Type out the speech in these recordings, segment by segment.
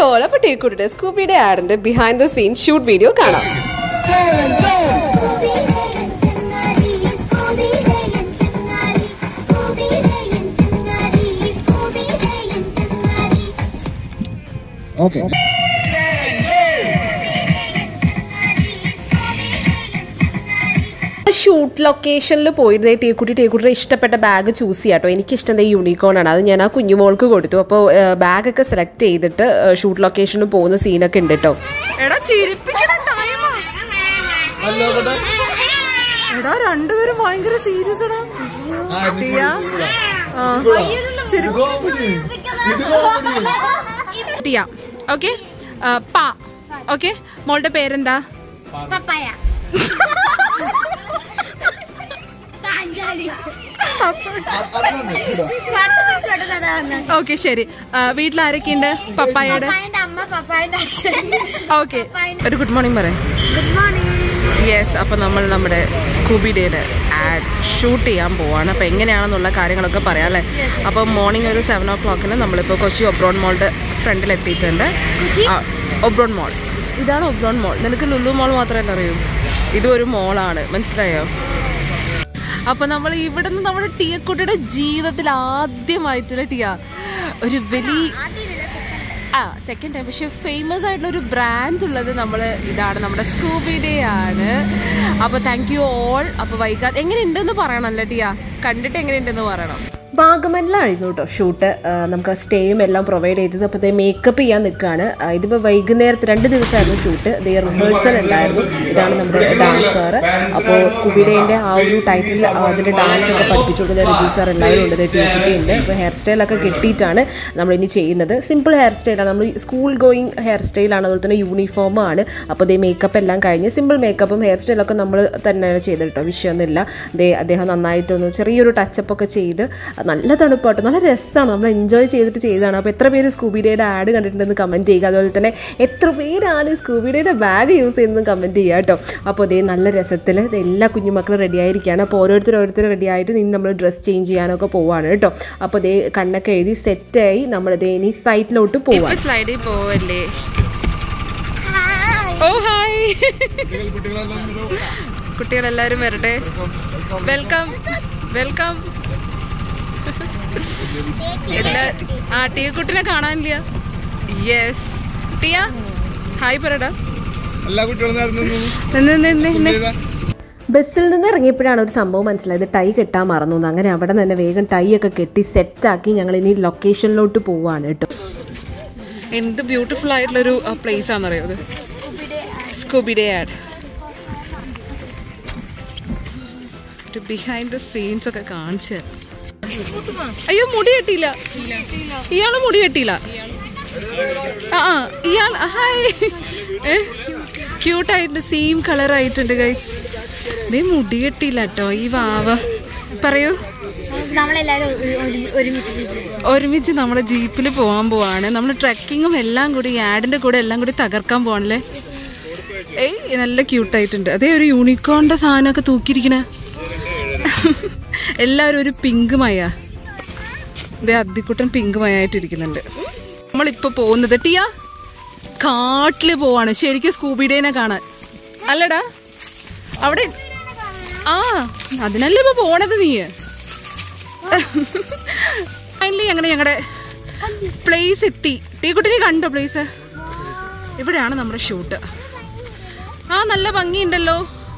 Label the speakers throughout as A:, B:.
A: All അപ്പോൾ ടീക്കുട്ടിയുടെ സ്കൂബിയുടെ ആഡിന്റെ behind the scene shoot video കാണാം
B: ഓക്കെ
A: ഷൂട്ട് ലൊക്കേഷനിൽ പോയിട്ട് ദേ ടീക്കുട്ടി ടീക്കുട്ടിയുടെ ഇഷ്ടപ്പെട്ട ബാഗ് ചൂസ് ചെയ്യാം കേട്ടോ എനിക്കിഷ്ടം ദേ യൂണിക്കോൺ ആണ് അത് ഞാൻ ആ കുഞ്ഞുമോൾക്ക് കൊടുത്തു അപ്പോൾ ബാഗൊക്കെ സെലക്ട് ചെയ്തിട്ട് ഷൂട്ട് ലൊക്കേഷനിൽ പോകുന്ന സീനൊക്കെ ഉണ്ട് കേട്ടോ എടാ ചിരിപ്പിക്കണം എടാ രണ്ടുപേരും ഭയങ്കര സീരിയസ് ടിയ ഓക്കെ പാ ഓക്കെ മോളുടെ പേരെന്താ
C: പപ്പായ
A: ഓക്കെ ശരി ആ, വീട്ടിൽ ആരൊക്കെയുണ്ട് പപ്പായയുടെ
C: പപ്പായന്റെ അമ്മ പപ്പായന്റെ അച്ഛൻ
A: ഓക്കെ ഒരു ഗുഡ് മോർണിംഗ് പറയാം
C: ഗുഡ് മോർണിംഗ്
A: യെസ് അപ്പോൾ നമ്മൾ നമ്മുടെ സ്കൂബി ഡേയുടെ ആഡ് ഷൂട്ട് ചെയ്യാൻ പോവാണ് അപ്പോൾ എങ്ങനെയാണെന്നുള്ള കാര്യങ്ങളൊക്കെ പറയാം അല്ലേ അപ്പോൾ മോർണിംഗ് ഒരു സെവൻ ഓ ക്ലോക്കിന് നമ്മളിപ്പോൾ കൊച്ചി ഒബ്രോൺ മോളുടെ ഫ്രണ്ടിൽ എത്തിയിട്ടുണ്ട് ആ, ഒബ്രോൺ മോൾ ഇതാണ് ഒബ്രോൺ മോൾ നിനക്ക് ലുലു മോൾ മാത്രമല്ല അറിയൂ ഇതും ഒരു മോളാണ് മനസ്സിലായോ അപ്പോൾ നമ്മൾ ഇവിടെ നിന്ന് നമ്മുടെ ടിയക്കുട്ടിയുടെ ജീവിതത്തിൽ ആദ്യമായിട്ടുള്ള ടിയ ഒരു വലിയ ആ സെക്കൻഡ് ടൈം പക്ഷെ ഫേമസ് ആയിട്ടുള്ള ഒരു ബ്രാൻഡ് ഉള്ളത് നമ്മൾ ഇതാണ് നമ്മുടെ സ്കൂബി ഡേ ആണ് അപ്പോൾ താങ്ക് യു ഓൾ അപ്പോൾ വൈകാതെ എങ്ങനെയുണ്ടെന്ന് പറയണമല്ലോ ടിയ കണ്ടിട്ട് എങ്ങനെയുണ്ടെന്ന് പറയണം വാഗമണിലായിരുന്നു കേട്ടോ ഷൂട്ട് നമുക്ക് സ്റ്റേയും എല്ലാം പ്രൊവൈഡ് ചെയ്തത് അപ്പോൾ മേക്കപ്പ് ചെയ്യാൻ നിൽക്കുകയാണ് ഇതിപ്പോൾ വൈകുന്നേരത്ത് രണ്ട് ദിവസമായിരുന്നു ഷൂട്ട് ഇത് റിഹേഴ്സൽ ഉണ്ടായിരുന്നു ഇതാണ് നമ്മുടെ ഡാൻസർ അപ്പോൾ സ്കൂബിഡേൻ്റെ ആ ഒരു ടൈറ്റിൽ അതിൻ്റെ ഡാൻസ് ഒക്കെ പഠിപ്പിച്ചു കൊടുക്കുന്ന റിജു സാർ എല്ലാവരും ഉണ്ട് ടീക്കുട്ടി ഉണ്ട് അപ്പോൾ ഹെയർ സ്റ്റൈലൊക്കെ കിട്ടിയിട്ടാണ് നമ്മളിനി ചെയ്യുന്നത് സിമ്പിൾ ഹെയർ സ്റ്റൈലാണ് നമ്മൾ സ്കൂൾ ഗോയിങ് ഹെയർ സ്റ്റൈലാണ് അതുപോലെ തന്നെ യൂണിഫോമാണ് അപ്പോൾ ദേ മേക്കപ്പ് എല്ലാം കഴിഞ്ഞ് സിമ്പിൾ മേക്കപ്പും ഹെയർ സ്റ്റൈലൊക്കെ നമ്മൾ തന്നെയാണ് ചെയ്തത് കേട്ടോ വിഷയമൊന്നുമില്ല ദേ അദ്ദേഹം നന്നായിട്ടൊന്ന് ചെറിയൊരു ടച്ചപ്പ് ഒക്കെ ചെയ്ത് നല്ല തണുപ്പാട്ടോ നല്ല രസമാണ് നമ്മൾ എൻജോയ് ചെയ്തിട്ട് ചെയ്തതാണ് അപ്പോൾ എത്ര പേര് സ്കൂബിഡേയുടെ ആഡ് കണ്ടിട്ടുണ്ടെന്ന് കമൻറ്റ് ചെയ്യുക അതുപോലെ തന്നെ എത്ര പേരാണ് സ്കൂബിഡേയുടെ ബാഗ് യൂസ് ചെയ്യുന്നത് കമൻറ്റ് ചെയ്യുക കേട്ടോ അപ്പോൾ അതേ നല്ല രസത്തിൽ എല്ലാ കുഞ്ഞുമക്കളും റെഡി ആയിരിക്കുകയാണ് അപ്പോൾ ഓരോരുത്തർ ഓരോരുത്തർ റെഡി ആയിട്ട് ഇനി നമ്മൾ ഡ്രസ്സ് ചേഞ്ച് ചെയ്യാനൊക്കെ പോവാണ് കേട്ടോ അപ്പോൾ ദേ കണ്ണൊക്കെ എഴുതി സെറ്റായി നമ്മൾ ദേ ഇനി സൈറ്റിലോട്ട് പോവാം സ്ലൈഡിൽ പോവല്ലേ ഓ ഹായ് കുട്ടികളെല്ലാവരും വരട്ടെ വെൽക്കം വെൽക്കം എല്ലാ ആ ടിയ കുട്ടിനെ കാണാനില്ല യെസ് ടിയ ഹായ് പറടാ
B: എല്ലാ കുട്ടികളും നേരം നിന്നു.
A: നിന്ന് നിന്ന് നിന്ന്
B: ചെയ്താ?
A: ബസ്സിൽ നിന്ന് ഇറങ്ങിയപ്പോഴാണ് ഒരു സംഭവം മനസ്സിലായത് ടൈ കെട്ടാൻ മറന്നു എന്ന്. അങ്ങനെ അവിടെ തന്നെ വേഗം ടൈ ഒക്കെ കെട്ടി സെറ്റാക്കി ഞങ്ങൾ ഇനി ലൊക്കേഷനിലോട്ട് പോവാണ് കേട്ടോ എന്ത് ബ്യൂട്ടിഫുൾ ആയിട്ടുള്ളൊരു പ്ലേസ് ആണെന്നറിയോ അത് സ്കൂബിഡേ ആഡ് ഒരു ബിഹൈൻഡ് ദ സീൻസ് ഒക്കെ കാണിച്ച് അയ്യോ മുടി കെട്ടിയില്ല ഇയാള് മുടി കെട്ടിയില്ല ആ ആ ഇയാൾ ഹായ് ക്യൂട്ടായിട്ട് സെയിം കളർ ആയിട്ടുണ്ട് ഗൈസ് നീ മുടി കെട്ടിയില്ല കേട്ടോ ഈ വാവ പറയൂ
C: നമ്മളെല്ലാരും ഒരു- ഒരു- ഒരുമിച്ച് ചെയ്യും.
A: ഒരുമിച്ച് നമ്മൾ ജീപ്പിൽ പോകാൻ പോവാണ് നമ്മൾ ട്രക്കിങ്ങും എല്ലാം കൂടി ഈ ആഡിന്റെ കൂടെ എല്ലാം കൂടി തകർക്കാൻ പോവാണല്ലേ ഏയ് നല്ല ക്യൂട്ടായിട്ടുണ്ട് അതേ ഒരു യൂണിക്കോണിന്റെ സാധനമൊക്കെ തൂക്കിയിരിക്കണ എല്ലാവരും ഒരു പിങ്ക് മയ ഇതേ അദ്ദിക്കുട്ടൻ പിങ്ക് മയായിട്ടിരിക്കുന്നുണ്ട് നമ്മളിപ്പോ പോകുന്നത് ടിയ കാട്ടില് പോവാണ് ശരിക്കും സ്കൂബിഡേനെ കാണാൻ അല്ലടാ അവിടെ ആ അതിനല്ലേ ഇപ്പൊ പോണത് നീ ഫൈനലി അങ്ങനെ ഞങ്ങളുടെ പ്ലേസ് എത്തി ടീക്കുട്ടിനെ കണ്ടോ പ്ലേസ് ഇവിടെയാണ് നമ്മുടെ ഷൂട്ട് ആ നല്ല ഭംഗിയുണ്ടല്ലോ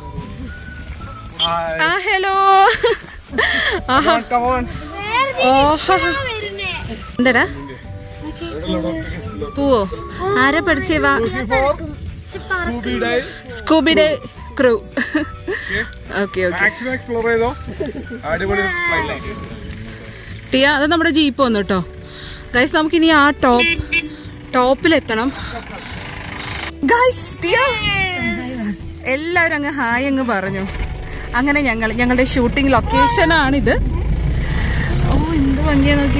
A: ആ ഹലോ ആഹാ
B: Come on.
A: ഓഹോ എന്താടാ പോവോ ആരാ പഠിച്ചേവാ
B: Scooby Day.
A: Scooby Day crew okay okay
B: Maximum explore ചെയ്തോ അടിപൊളി flight.
A: ടിയ അത് നമ്മുടെ ജീപ്പ് വന്നു കേട്ടോ ഗൈസ് നമുക്കിനി ആ ടോപ്പ് ടോപ്പിലെത്തണം ഗൈസ് ടിയ എല്ലാവരും അങ്ങ് ഹായ് അങ്ങ് പറഞ്ഞു അങ്ങനെ ഞങ്ങൾ ഞങ്ങളുടെ ഷൂട്ടിംഗ് ലൊക്കേഷനാണിത് ഓ എന്ത് ഭംഗിയാ നോക്കി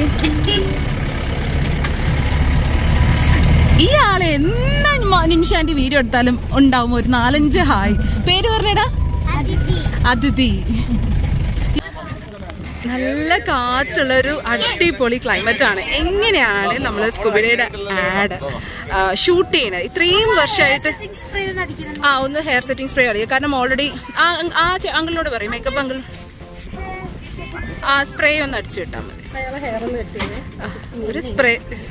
A: ഈ ആള് എന്നാ നിമിഷാന്റെ വീഡിയോ എടുത്താലും ഉണ്ടാവും ഒരു നാലഞ്ച് ഹായ് പേര് പറഞ്ഞേടാ അതിഥി നല്ല കാറ്റുള്ളൊരു അടിപൊളി ക്ലൈമറ്റ് ആണ് എങ്ങനെയാണ് നമ്മൾ സ്കൂബിഡയുടെ ആഡ് ഷൂട്ട് ചെയ്യുന്നത് ഇത്രയും വർഷമായിട്ട്
C: സ്പ്രേ ഒന്ന് അടിക്കണം
A: ആ ഒന്ന് ഹെയർ സെറ്റിംഗ് സ്പ്രേ അടിക്കുക കാരണം ഓൾറെഡി ആ ആ ചെ- അങ്കിളിനോട് പറയും മേക്കപ്പ് അങ്കിൾ ആ സ്പ്രേ ഒന്ന് അടിച്ചു വിട്ടാൽ മതി ആ, ഒരു സ്പ്രേ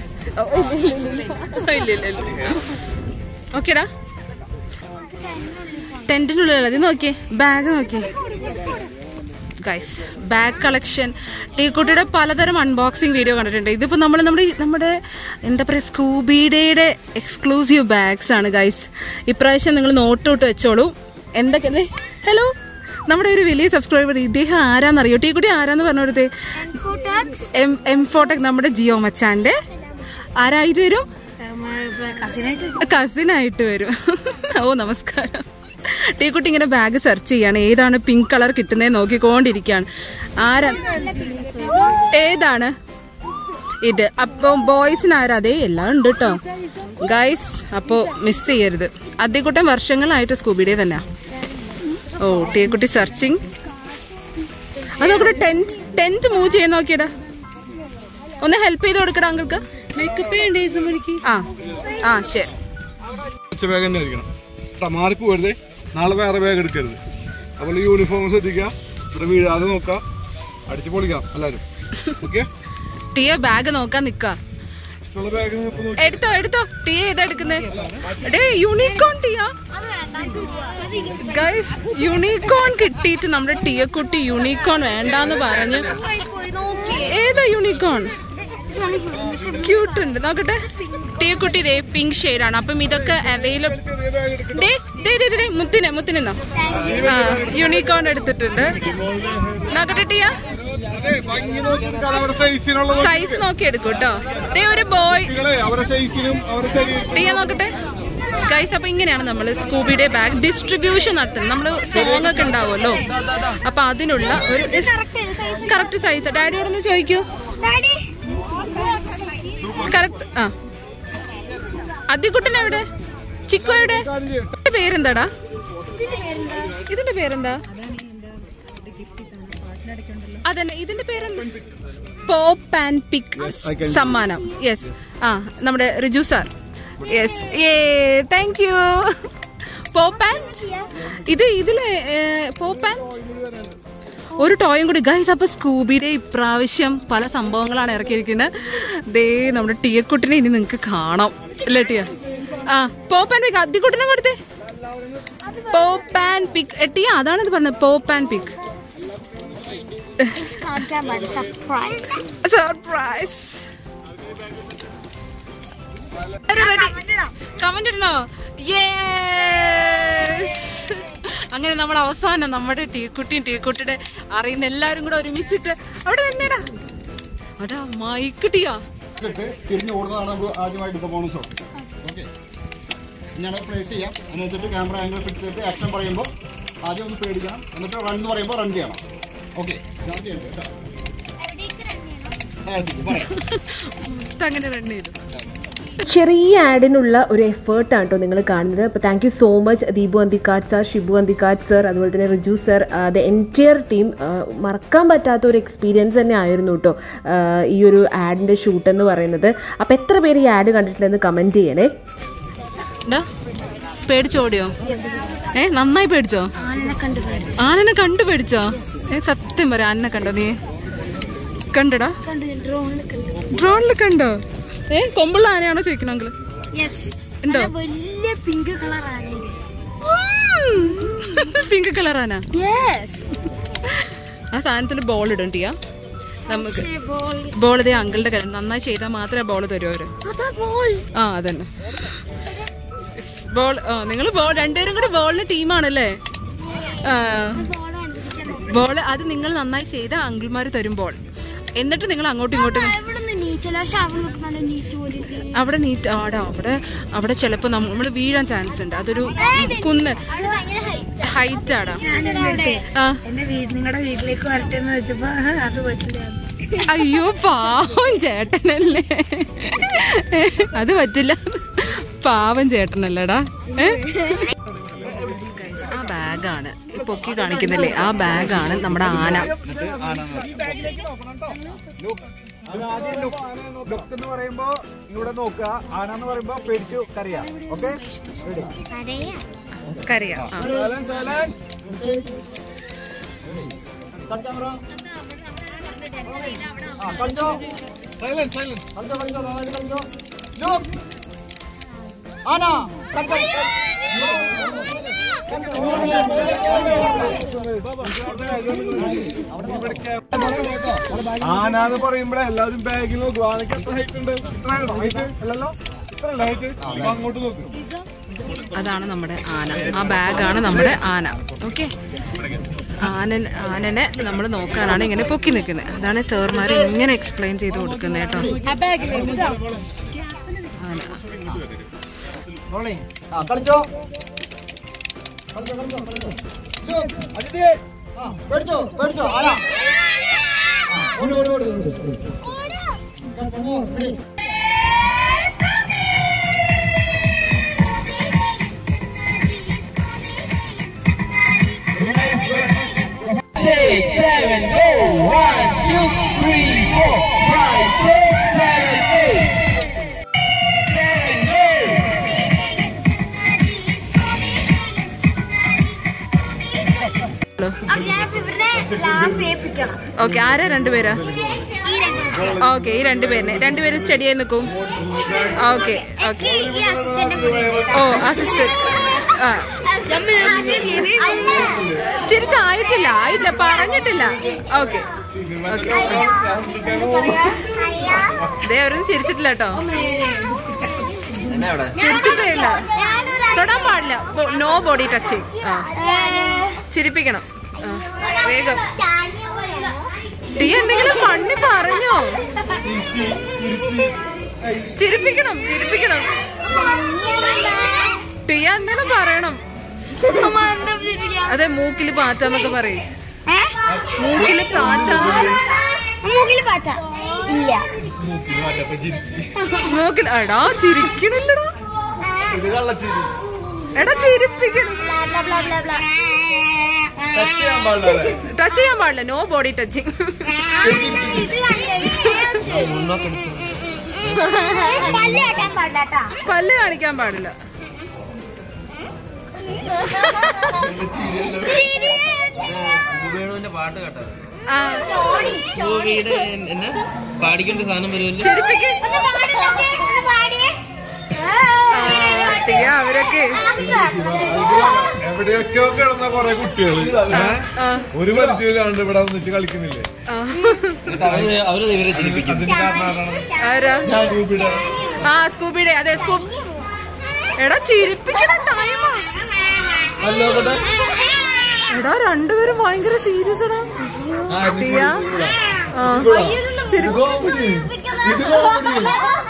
A: ഇല്ല ഇല്ല ഇല്ല ഓക്കേടാ ടെന്റിനുള്ളിൽ ഇത് നോക്കിയേ ബാഗ് നോക്കിയേ ഗൈസ് ബാഗ് കളക്ഷൻ ടീക്കുട്ടിയുടെ പലതരം അൺബോക്സിങ് വീഡിയോ കണ്ടിട്ടുണ്ട് ഇതിപ്പോൾ നമ്മൾ നമ്മുടെ നമ്മുടെ എന്താ പറയുക സ്കൂബിഡയുടെ എക്സ്ക്ലൂസീവ് ബാഗ്സ് ആണ് ഗൈസ് ഇപ്രാവശ്യം നിങ്ങൾ നോട്ട് ഇട്ട് വെച്ചോളൂ എന്തൊക്കെ ഹലോ നമ്മുടെ ഒരു വലിയ സബ്സ്ക്രൈബർ ഇദ്ദേഹം ആരാന്നറിയോ ടീക്കുട്ടി ആരാന്ന് പറഞ്ഞു കൊടുത്തേ
C: ഫോട്ടോക്സ്
A: എം എം ഫോട്ടെക് നമ്മുടെ ജിയോ മച്ചാന്റെ ആരായിട്ട് വരും
C: കസിനായിട്ട്
A: കസിൻ ആയിട്ട് വരും ഓ നമസ്കാരം ടീക്കുട്ടി ഇങ്ങനെ ബാഗ് സെർച്ച് ചെയ്യാണ് ഏതാണ് പിങ്ക് കളർ കിട്ടുന്നത് നോക്കിക്കൊണ്ടിരിക്കുകയാണ് ആരാ ഏതാണ് ഇത് അപ്പൊ ബോയ്സിന് ആരാ അതേ എല്ലാം ഉണ്ട് കേട്ടോ ഗൈസ് അപ്പോ മിസ് ചെയ്യരുത് അധികൂട്ടം വർഷങ്ങളായിട്ട് സ്കൂബിഡേ തന്നെ ഓ ടീക്കുട്ടി സെർച്ചിങ് അത് നോക്കട്ടെ ടെന്റ് ടെന്റ് മൂവ് ചെയ്യാൻ നോക്കിയടാ ഒന്ന് ഹെൽപ്പ് ചെയ്ത് കൊടുക്കടാ അങ്കിൾക്ക് മേക്കപ്പ് ആ ആ ശരി
B: ഉച്ച ബാഗ് തന്നെ ആയിരിക്കണം കേട്ടോ മാറിപ്പോരുത് നാളെ വേറെ ബാഗ് എടുക്കരുത് അപ്പോൾ യൂണിഫോം ശ്രദ്ധിക്കുക ഇവിടെ വീഴാതെ നോക്കുക അടിച്ചു പൊളിക്കാം എല്ലാവരും ഓക്കെ
A: ടിയ ബാഗ് നോക്കാൻ നിക്ക
B: ഇഷ്ടമുള്ള ബാഗ് ഇപ്പോൾ നോക്കി
A: എടുത്തോ എടുത്തോ ടിയ ഏതെടുക്കുന്നേ day unicorn Tiya guys unicorn കിട്ടിയിട്ട് നമ്മുടെ ടിയ കുട്ടി യൂണിക്കോൺ വേണ്ടാന്ന് പറഞ്ഞ്
C: പോയി നോക്കി
A: ഏതാ യൂണിക്കോൺ ക്യൂട്ട് ഉണ്ട് നോക്കട്ടെ ടിയ കുട്ടി ഇതേ പിങ്ക് ആണ് അപ്പം ഇതൊക്കെ അവൈലബിൾ
B: ചെറിയ ബാഗ് എടുക്കണം
A: ഡേ ദേ ദേ ദേ, ദേ മുത്തിനെ മുത്തിനെന്നോ ആ യൂണിക്കോൺ എടുത്തിട്ടുണ്ട് നോക്കട്ടെ ടിയ
B: അതെ ഭംഗി നോക്കി എടുക്കാതെ അവരുടെ സൈസിനുള്ള
A: സൈസ് നോക്കി എടുക്കും കേട്ടോ ദേ ഒരു ബോയ്
B: കുട്ടികളെ അവരുടെ സൈസിനും അവരുടെ ശരീരം
A: ടിയ നോക്കട്ടെ ഗൈസ് അപ്പൊ ഇങ്ങനെയാണ് നമ്മൾ സ്കൂബിയുടെ ബാഗ് ഡിസ്ട്രിബ്യൂഷൻ നടത്തുന്നത് നമ്മൾ സോങ് ഒക്കെ ഉണ്ടാവുമല്ലോ അപ്പൊ അതിനുള്ള ഒരു കറക്റ്റ് സൈസ് ഡാഡിയോടൊന്ന് ചോദിക്കൂ
C: ഡാഡി
A: കറക്റ്റ് ആ അദിക്കുട്ടൻ എവിടെ ചിക്കു എവിടെ ഇതിന്റെ പേരെന്താടാ ഇതിന്റെ പേരെന്താ അതന്നെ ഇതിന്റെ പേരെന്താ പോപ്പ് ആൻഡ് പിക് സമ്മാനം യെസ് ആ നമ്മുടെ റിജു സാർ യെസ് ഏ താങ്ക് യു പോപ്പ് ആൻഡ് ഇത് ഇതില് പോപ്പ് ആൻഡ് ഒരു ടോയും കൂടി ഗൈസ് അപ്പൊ സ്കൂബിയുടെ ഇപ്രാവശ്യം പല സംഭവങ്ങളാണ് ഇറക്കിയിരിക്കുന്നത് ദേ നമ്മുടെ ടിയക്കുട്ടിനെ ഇനി നിങ്ങൾക്ക് കാണാം അല്ലേ ടിയ ആ പോപ്പ് ആൻഡ് പിക്ക് അദ്ദിക്കുട്ടിനെ കൊടുത്തേ പോപ്പ് ആൻഡ് പിക്ക് ടിയ അതാണ് ഇത് പറഞ്ഞത് പോപ്പ് ആൻഡ് പിക്ക്
C: കാണിക്കാൻ പാടില്ല സർപ്രൈസ്
A: സർപ്രൈസ് കമന്റ് ഇടണോ യേസ് അങ്ങനെ നമ്മൾ അവസാനം നമ്മുടെ ടീക്കുട്ടിയും ടീക്കുട്ടിയുടെ അറിയുന്ന എല്ലാരും കൂടെ ഒരുമിച്ചിട്ട് അവിടെ തന്നെടാ അതാ മൈക്ക് ടീയാ
D: ഇട്ടിട്ട് തിരിഞ്ഞ് ഓടുന്നതാണ് നമുക്ക് ആദ്യമായിട്ട് ഇപ്പോൾ ബോണസ് ഓക്കെ ഞാൻ പ്ലേസ് ചെയ്യാം എന്നിട്ട് ക്യാമറ ആംഗിൾ ഫിക്സ് ചെയ്തിട്ട് ആക്ഷൻ പറയുമ്പോൾ ആദ്യം ഒന്ന് പേടിക്കണം എന്നിട്ട് റൺ എന്ന് പറയുമ്പോൾ റൺ ചെയ്യണം ഓക്കെ സ്റ്റാർട്ട് ചെയ്യണം കേട്ടോ താഴത്തേക്ക് പറയാം
A: അങ്ങനെ റൺ ചെയ്തു
E: ചെറിയ ആഡിനുള്ള ഒരു എഫേർട്ടാണ് കേട്ടോ നിങ്ങൾ കാണുന്നത് അപ്പോൾ thank you so much Deepu Anthikkad sir Shibu Anthikkad sir അതുപോലെ തന്നെ Riju sir the entire team മറക്കാൻ പറ്റാത്ത ഒരു എക്സ്പീരിയൻസ് തന്നെ ആയിരുന്നു കേട്ടോ ആ, ഈ ഒരു ആഡിൻ്റെ ഷൂട്ട് എന്ന് പറയുന്നത് അപ്പോൾ എത്ര പേര് ഈ ആഡ് കണ്ടിട്ടുണ്ടെന്ന് കമൻറ്റ് ചെയ്യണേ
A: ഡാ, പേടിച്ചോടിയോ ഏ നന്നായി പേടിച്ചോ
C: ആനനെ കണ്ടു പേടിച്ചു
A: ആനനെ കണ്ടു പേടിച്ചോ ഏ സത്യം പറ ആനനെ കണ്ടോ നീ കണ്ടടാ
C: കണ്ടു ഡ്രോണിൽ കണ്ടു
A: ഡ്രോണിൽ കണ്ടോ ഏ കൊമ്പുള്ള ആനയാണോ ചോദിക്കണം അങ്കിള്
C: യെസ്
A: ഉണ്ടോ?
C: വലിയ പിങ്ക് കളർ ആനയില്ലേ
A: പിങ്ക് കളർ ആന
C: യെസ്
A: ആ സാധനത്തിന് ബോൾ ഇടും ടിയാ നമുക്ക്
C: പക്ഷേ ബോൾ
A: ബോൾ ഇതേ അങ്കിളുടെ കയ്യിൽ നന്നായി ചെയ്താൽ മാത്രമേ ബോൾ തരൂ അവര്
C: അതാ ബോൾ
A: ആ അതന്നെ ബോൾ ആ നിങ്ങൾ ബോൾ രണ്ടുപേരും കൂടി ബോളിന് ടീമാണല്ലേ ആ
C: ബോളാണ്
A: ബോൾ അത് നിങ്ങൾ നന്നായി ചെയ്ത അങ്കിൾമാർ തരും ബോൾ എന്നിട്ട് നിങ്ങൾ അങ്ങോട്ടും ഇങ്ങോട്ടും
C: എവിടെ നിന്ന് നീച്ചല പക്ഷെ അവിടെ നിൽക്ക് നല്ല നീറ്റ് പോലെ ഇരിക്കും.
A: അവിടെ നീറ്റ് ആടാ അവിടെ അവിടെ ചിലപ്പോൾ നമ്മൾ വീഴാൻ ചാൻസ് ഉണ്ട് അതൊരു കുന്ന്
C: അവിടെ ഭയങ്കര height ആ.
A: ഹൈറ്റ് ആടാ
C: അവിടെ
A: ആ
F: എന്റെ വീട് നിങ്ങളുടെ വീട്ടിലേക്ക് വരട്ടെ എന്ന് വെച്ചപ്പോ അത് പറ്റില്ല
A: അയ്യോ പാവം ചേട്ടനല്ലേ അത് പറ്റില്ല പാവം ചേട്ടനല്ലേടാ ഏ? Guys, ആ ബാഗ് ബാഗാണ് ഈ പൊക്കി കാണിക്കുന്നില്ലേ ആ ബാഗാണ് നമ്മുടെ ആന
D: ലുക്ക് എന്ന് പറയുമ്പോ ഇവിടെ നോക്കുക ആന എന്ന് പറയുമ്പോ പേടിച്ചു കറിയാം ഓക്കെ
A: കരയാ ആ.
D: കളിച്ചോ
B: സൈലന്റ് സൈലന്റ്
D: കളിച്ചോ കളിച്ചോ നന്നായിട്ട് കളിച്ചോ ലുക്ക് ആന കളിച്ചോ
B: ആന എന്ന് പറയുമ്പോഴേ എല്ലാവരും ബാഗിൽ നോക്കും ആനക്ക് എത്ര ഹൈറ്റ് ഉണ്ട് ഇത്ര ഹൈറ്റ് അല്ലല്ലോ ഇത്ര ഹൈറ്റ് അങ്ങോട്ട് നോക്കും
A: അതാണ് നമ്മുടെ ആന ആ ബാഗാണ് നമ്മുടെ ആന ഓക്കെ ആനൻ ആനനെ നമ്മൾ നോക്കാനാണ് ഇങ്ങനെ പൊക്കി നിൽക്കുന്നത് അതാണ് സാർമാർ ഇങ്ങനെ എക്സ്പ്ലെയിൻ ചെയ്ത് കൊടുക്കുന്നത് കേട്ടോ ആന
D: ആ കളിച്ചോ കളിച്ചോ കളിച്ചോ കളിച്ചോ ലുക്ക് അജിതി ആ പേടിച്ചോ പേടിച്ചോ ആന ആ, ഓടി ഓടി ഓടി ഓടി ഓടി Come on, ready?
C: ഞാനിപ്പോ ഇവരുടെ ലാഫ് ഏൽപ്പിക്കണം
A: ഓക്കെ ആരാ രണ്ടുപേരാ
C: ഈ രണ്ട്
A: ഓക്കെ ഈ രണ്ടുപേരിനെ രണ്ടുപേരും സ്റ്റഡി ആയി നിൽക്കും ഓക്കെ ഓക്കെ
C: ഈ അസിസ്റ്റന്റ് കൂടെ ഉണ്ട്.
A: ഓ അസിസ്റ്റന്റ് ആ
C: അല്ല.
A: ചിരിച്ചായിട്ടില്ല ആയില്ല പറഞ്ഞിട്ടില്ല ഓക്കെ ഓക്കെ
C: എന്താ പറയാ? അയ്യാ.
A: ഇതേ അവരൊന്നും ചിരിച്ചിട്ടില്ല കേട്ടോ
G: എന്നാ
A: ചിരിച്ചിട്ടേ ഇല്ല
C: ഞാനൊരു
A: തൊടാൻ പാടില്ല നോ ബോഡി ടച്ച് ആ
C: ഏഹ്,
A: ചിരിപ്പിക്കണം ആ, വേഗം
C: ചാനിയ പോലെയല്ല.
A: ടീ എന്തെങ്കിലും ഫണ്ണി പറഞ്ഞോ ചിരിപ്പിക്കണം ചിരിപ്പിക്കണം ടീ എന്തെങ്കിലും പറയണം
C: അമ്മ എന്താ ചിരിപ്പിക്കാ?
A: അതെ മൂക്കില് പാറ്റാന്നൊക്കെ പറയും
C: ഏ?
A: മൂക്കില് പാറ്റാന്ന് പറയും
C: മൂക്കില് പാറ്റ ഇല്ല
A: മൂക്കിൽ എടാ ചിരിക്കണില്ലടാ
B: ഇത് കള്ളച്ചിരി
A: എടാ ചിരിപ്പിക്കണം
C: blah, blah, blah, blah, blah.
B: Touch ചെയ്യാൻ പാടില്ല
A: ടച്ച് ചെയ്യാൻ പാടില്ല നോ ബോഡി ടച്ചിങ്
C: ഇത് കണ്ടില്ലേ? പല്ല് കാട്ടാൻ പാടില്ല കേട്ടാ
A: പല്ല് കാണിക്കാൻ പാടില്ല
G: വേണുവിന്റെ പാട്ട് കേട്ടോ
A: ആ
G: മൂവിയുടെ എന്നെ പാടിക്കേണ്ട സാധനം വരുമല്ലോ
A: ചിരിപ്പിക്ക്
C: ഒന്ന് പാടി നോക്ക്, ഒന്ന് പാടിയേ.
A: ടീ അവരൊക്കെ
B: എവിടെയൊക്കെയോ കിടന്ന കൊറേ കുട്ടികള് ഏ?
A: ആ
B: ഒരു പരിചയമില്ലാണ്ട് ഇവിടെ വന്നിട്ട് കളിക്കുന്നില്ലേ
A: ആ
G: എന്നിട്ട് അവര് അവര് ഇവരെ ചിരിപ്പിക്കും
B: അതിന് കാരണം ആരാണ്
A: ആരാ
B: ഗ്രൂപ്പിടെ
A: ആ സ്കൂബിയുടെ അതെ സ്കൂ എടാ ചിരിപ്പിക്കണം ടൈമാ
B: അല്ലോ ഇവിടെ
A: എടാ രണ്ടുപേരും ഭയങ്കര സീരിയസ് എടാ ടിയ ആ ചിരി
B: കോമഡി ഇത് കോമഡി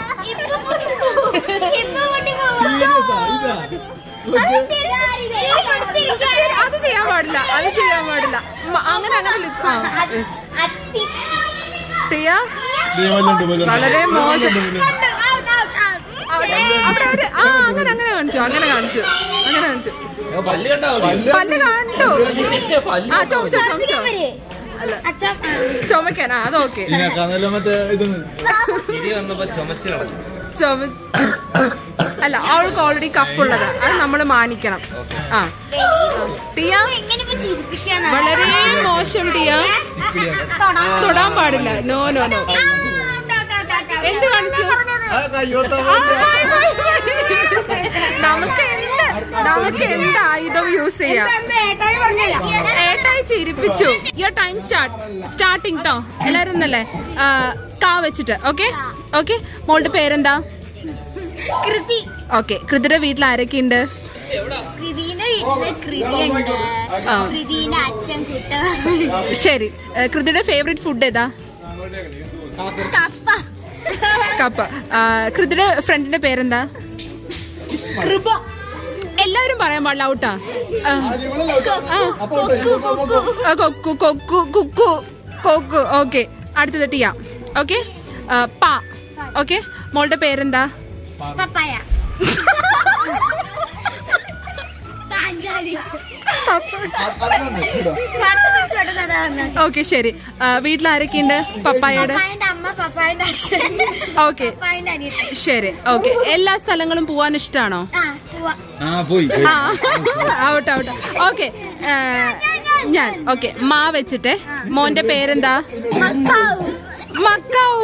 A: അത് ചെയ്യാൻ പാടില്ല അത് ചെയ്യാൻ പാടില്ല മ- അങ്ങനെ അങ്ങനെ lips- ആ yes. ടിയ വളരെ മോശം അവിടെ അവിടെ ഒരു- ആ അങ്ങനെ അങ്ങനെ കാണിച്ചു അങ്ങനെ കാണിച്ചു അങ്ങനെ കാണിച്ചു
G: പല്ല് കണ്ടാ
A: പല്ല് കാണിച്ചു ആ ചുമച്ചോ ചുമച്ചോ അല്ല ചുമക്കാൻ ആ അതൊക്കെ
B: ഇതിനേക്കാന്നല്ലോ മറ്റേ ഇതൊന്നും
G: ചിരി വന്നപ്പോ ചുമച്ച് കളഞ്ഞു
A: ചുമ അല്ല അവൾക്ക് ഓൾറെഡി കഫുള്ളതാ അത് നമ്മൾ മാനിക്കണം ആ ടിയ
C: എങ്ങനെ ഇപ്പൊ ചിരിപ്പിക്കാന്ന്
A: വളരെ മോശം ടിയ തൊടാൻ പാടില്ല നോ നോ നോ എന്ത് കാണിച്ചു
B: ആ കയ്യോട്ടം
A: ആ, ബൈ, ബൈ, ബൈ. നമുക്ക് എന്ത് നമുക്ക് എന്ത് ആയുധം യൂസ് ചെയ്യാം
C: ഏട്ടായി പറഞ്ഞല്ല
A: ഏട്ടായി ചിരിപ്പിച്ചു യുവർ ടൈം സ്റ്റാർട്ട് സ്റ്റാർട്ടിങ് ട്ടോ എല്ലാരും ഒന്നല്ലേ ആ, കാ വെച്ചിട്ട് ഓക്കെ ഓക്കെ മോളുടെ പേരെന്താ
C: കൃതി
A: ഓക്കെ കൃതിയുടെ വീട്ടിൽ ആരൊക്കെ ഉണ്ട്
C: കൃതിന്റെ വീട്ടില് കൃതിയുണ്ട്
A: ആ.
C: കൃതിന്റെ അച്ഛൻ കുട്ട
A: ശരി ഏ, കൃതിയുടെ ഫേവറേറ്റ് ഫുഡ് ഏതാ
C: കപ്പ
A: കപ്പ ആ, കൃതിയുടെ ഫ്രണ്ടിന്റെ പേരെന്താ
C: കൃപ
A: എല്ലാവരും പറയാൻ പാടില്ല ഔട്ടാ ആ.
C: കൊക്കു കൊക്കു
A: ആ, കൊക്കു കൊക്കു കുക്കു കൊക്കു ഓക്കെ അടുത്തത് ടിയ ഓക്കെ പാ ഓക്കെ മോളുടെ പേരെന്താ
C: പപ്പായ
A: ഓക്കെ ശരി ആ, വീട്ടിൽ ആരൊക്കെയുണ്ട് പപ്പായയുടെ
C: പപ്പായന്റെ അമ്മ പപ്പായന്റെ അച്ഛൻ
A: ഓക്കെ
C: പപ്പായന്റെ അനിയത്തി
A: ശരി ഓക്കെ എല്ലാ സ്ഥലങ്ങളും പോവാൻ ഇഷ്ടാണോ
C: ആ പോവാ
D: ആ പോയി
A: ഔട്ട് ഔട്ട് ഓക്കെ ഞാൻ ഓക്കെ മാ വെച്ചിട്ടെ മോന്റെ പേരെന്താ
C: മക്കാവും
A: മക്കാവു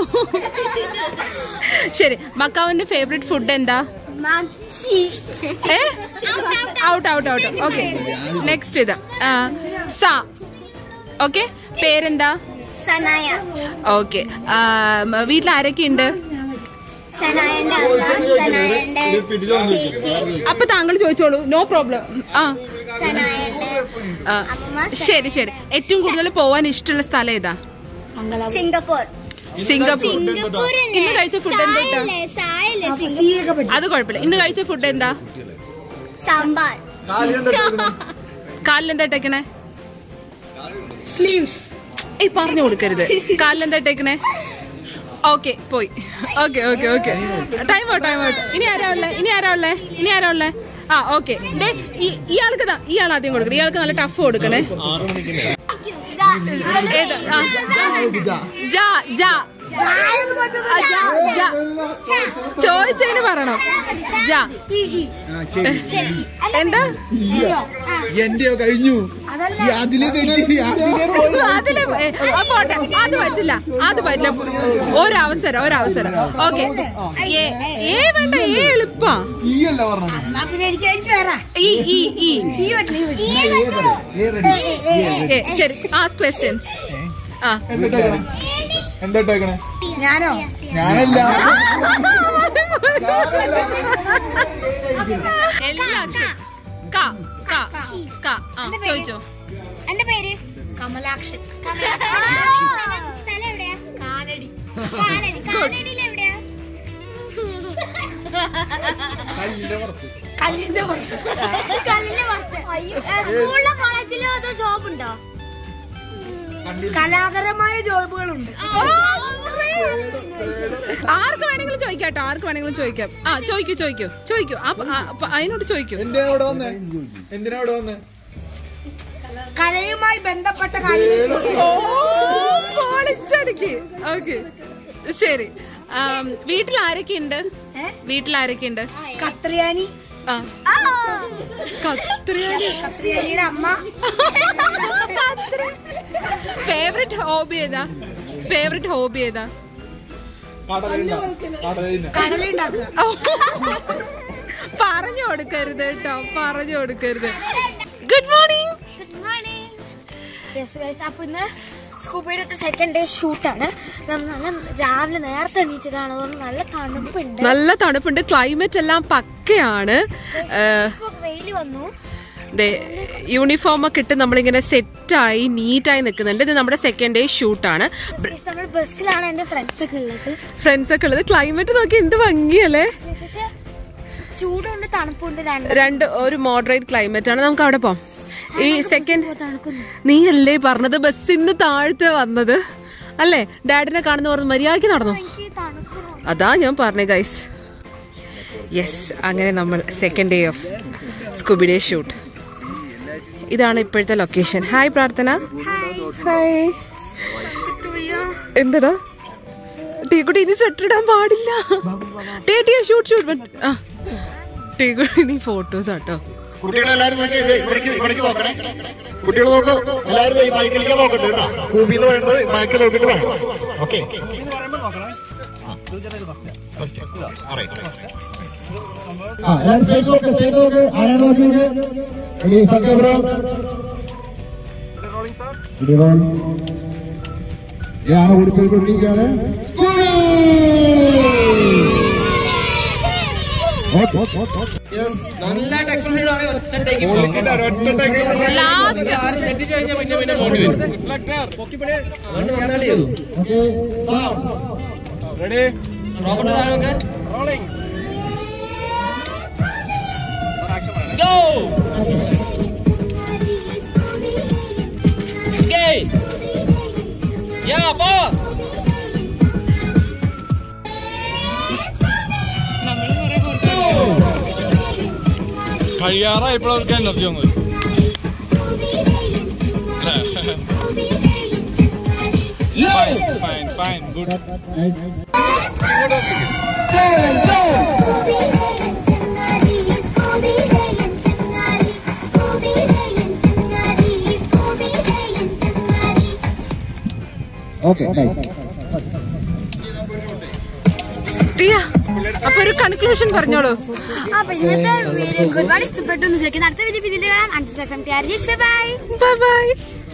A: ശരി മക്കാവിന്റെ ഫേവറേറ്റ് ഫുഡ് എന്താ
C: മച്ചി
A: ഏ out out out okay next ഇത് ആ, സ ഓക്കെ പേരെന്താ
C: സനായ
A: ഓക്കെ വീട്ടിൽ ആരൊക്കെ ഉണ്ട്
C: സനായന്റെ അമ്മ സനായന്റെ ചേച്ചി
A: അപ്പൊ താങ്കൾ ചോദിച്ചോളൂ നോ പ്രോബ്ലം ആ
C: സനായന്റെ
A: ആ,
C: അമ്മ
A: ശരി ശരി ഏറ്റവും കൂടുതൽ പോവാൻ ഇഷ്ടമുള്ള സ്ഥലം ഏതാ
C: സിംഗപ്പൂർ
A: സിംഗപ്പൂർ
C: സിംഗപ്പൂർ
A: ഇന്ന് കഴിച്ച ഫുഡ് എന്താ ഇട്ടാ?
C: സായല്ലേ സിംഗപ്പൂർ
A: അത് കുഴപ്പമില്ല ഇന്ന് കഴിച്ച ഫുഡ് എന്താ
C: സാമ്പാർ
A: കാലിൽ എന്താ ഇട്ടേക്കണേ സ്ലീവ്സ് ഏയ് പറഞ്ഞു കൊടുക്കരുത് കാലിൽ എന്താ ഇട്ടേക്കണേ ഓക്കെ പോയി okay okay okay time out time out ഇനി ആരാ ഉള്ളേ ഇനി ആരാ ഉള്ളേ ഇനി ആരാ ഉള്ളേ ആ ഓക്കെ ഇയാൾക്ക് ദാ ഇയാൾ ആദ്യം കൊടുക്കണം ഇയാൾക്ക് നല്ല ടഫ് കൊടുക്കണേ ഏത് ആ ജാ ജാ ആ, ജാ, ജാ. ചോദിച്ചതിന് പറയണം ജാ എന്താ
D: എന്റെയോ കഴിഞ്ഞു ഈ അതിലെ തെറ്റി അതിലെ പോയി.
A: അതില് ഏ, ആ, പോട്ടെ അത് പറ്റില്ല അത് പറ്റില്ല ഒരവസരം ഒരവസരം ഓക്കെ ഏ വേണ്ട ഏ എളുപ്പാ
D: ഈ അല്ല പറഞ്ഞത്
F: പിന്നെ എനിക്ക് എനിക്ക് വേറെ
A: ഈ ഈ ഈ
F: ഈ പറ്റില്ല ഈ പറ്റില്ല
A: ഏ, ശരി ആസ് ക്വസ്റ്റ്യൻസ് ആ
D: എന്താ
F: ഞാനോ
D: ഞാനല്ല
A: എല്ലാ അക്ഷരം ക ക ക ആ ചോദിച്ചോ
C: എന്റെ പേര്
F: കമലാക്ഷൻ
C: സ്ഥലം എവിടെയാ
F: കാലടി
C: കാലടി കാലടിയിൽ എവിടെയാ
D: കല്ലിന്റെ പുറത്ത്
F: കല്ലിന്റെ പുറത്ത്
C: കല്ലിന്റെ പുറത്ത് സ്കൂളിലോ കോളേജിലോ അതോ ജോബ് ഉണ്ടോ
F: കലാകരമായ ജോബുകളുണ്ട്
A: ആർക്ക് വേണമെങ്കിലും ചോദിക്കാം കേട്ടോ ആർക്ക് വേണമെങ്കിലും ചോദിക്കാം ആ ചോദിക്കൂ ചോദിക്കൂ ചോദിക്കൂ ആ, ആ, അപ്പൊ അതിനോട് ചോദിക്കൂ
D: എന്തിനാ ഇവിടെ വന്നേ എന്തിനാ ഇവിടെ വന്നേ
F: കലയുമായി ബന്ധപ്പെട്ട കാര്യങ്ങൾ
A: ഓ പൊളിച്ചടുക്കി ഓക്കെ ശരി ആം, വീട്ടിൽ ആരൊക്കെ ഉണ്ട്
F: ഏ?
A: വീട്ടിൽ ആരൊക്കെ ഉണ്ട്
F: കത്രിയാനി
A: ആ കത്രിയാനി
F: കത്രിയാനിയുടെ അമ്മ
A: ഫേവററ്റ് ഹോബി ഏതാ ഫേവററ്റ് ഹോബി ഏതാ
D: കടലുണ്ട കടലിന്
F: കടലുണ്ടാക്കുക
A: പറഞ്ഞു കൊടുക്കരുത് കേട്ടോ പറഞ്ഞു കൊടുക്കരുത് good morning
C: good morning yes guys അപ്പൊ ഇന്ന് സ്കൂബിയുടെ സെക്കൻഡ് ഡേ ഷൂട്ടാണ് നല്ല രാവിലെ നേരത്തെ എണീച്ചതാണ് അതുകൊണ്ട് നല്ല തണുപ്പുണ്ട്
A: നല്ല തണുപ്പുണ്ട് ക്ലൈമറ്റ് എല്ലാം പക്കയാണ് ഏഹ്,
C: ഇപ്പൊ വെയില് വന്നു
A: ദേ യൂണിഫോം ഒക്കെ ഇട്ട് നമ്മളിങ്ങനെ സെറ്റായി നീറ്റായി നിൽക്കുന്നുണ്ട് ഇത് നമ്മുടെ സെക്കൻഡ് ഡേ ഷൂട്ടാണ്
C: Guys, നമ്മൾ ബസ്സിലാണ് എന്റെ ഫ്രണ്ട്സ് ഒക്കെ ഉള്ളത്
A: ഫ്രണ്ട്സ് ഒക്കെ ഉള്ളത് ക്ലൈമറ്റ് നോക്കി എന്ത് ഭംഗിയല്ലേ
C: പക്ഷേ ചൂടുണ്ട് തണുപ്പുണ്ട് രണ്ട്
A: രണ്ട് ഒരു മോഡറേറ്റ് ക്ലൈമറ്റ് ആണ് നമുക്ക് അവിടെ പോവാം ഈ സെക്കൻഡ്
C: തണുക്കുന്നു
A: നീ അല്ലേ പറഞ്ഞത് ബസ്സിന്ന് താഴത്തെ വന്നത് അല്ലേ ഡാഡിനെ കാണുന്ന പറഞ്ഞ് മര്യാദയ്ക്ക് നടന്നു
C: എനിക്ക് തണുക്കുന്നു
A: അതാ ഞാൻ പറഞ്ഞേ ഗൈസ് യെസ് അങ്ങനെ നമ്മൾ second day of Scooby day shoot ഇതാണ് ഇപ്പോഴത്തെ ലൊക്കേഷൻ ഹായ് പ്രാർത്ഥന ഹായ് എന്തടാ ടീക്കുട്ടി ഇനി സ്വെറ്റർ ഇടാൻ പാടില്ല ടേ ടേ ഷൂട്ട് ഷൂട്ട് ആ ടീക്കുട്ടി ഇനി ഫോട്ടോസ് ആട്ടോ
D: കുട്ടികളെല്ലാരും നോക്കി ഇത് ഇവിടേക്ക് ഇവിടേക്ക് നോക്കണേ കുട്ടികൾ നോക്കൂ എല്ലാവരും ഈ മൈക്കിലേക്ക് നോക്കട്ടെ കേട്ടോ ഭൂമി എന്ന് പറയുന്നത് മൈക്കിൽ നോക്കിട്ട് വേണം ഓക്കെ ആ എല്ലാവരും ചെയ്ത് നോക്ക് ചെയ്ത് നോക്ക് ആരാണ് നോക്കിയത് ഇനി സത്യം ഞാൻ ഓടിപ്പോയിക്കൊണ്ടിരിക്കുകയാണ്
G: നല്ല ടെക്സ്റ്റ് ഒറ്റ ടേക്ക്
A: ലാസ്റ്റ്
G: തെറ്റിച്ച് കഴിഞ്ഞാൽ പിന്നെ പിന്നെ പോണ്ടി വരും അതുകൊണ്ട് നന്നായിട്ട് ചെയ്തു
B: റെഡി
G: റോബോട്ട് താഴെ വെക്ക്. Go! Okay. Yeah, boss.
B: കഴിയാറായപ്പോഴവർക്ക് എനർജി വന്നത് fine fine fine good
D: okay
A: ടിയ അപ്പൊ ഒരു കൺക്ലൂഷൻ പറഞ്ഞോളൂ
C: അപ്പൊ ഇന്നത്തെ വീഡിയോ ഒരുപാട് ഇഷ്ടപ്പെട്ടു എന്ന് ചോദിക്കുന്നത് അടുത്ത വീഡിയോ വീഡിയോ കാണാം അടുത്ത ബൈ
A: ബൈ ബൈ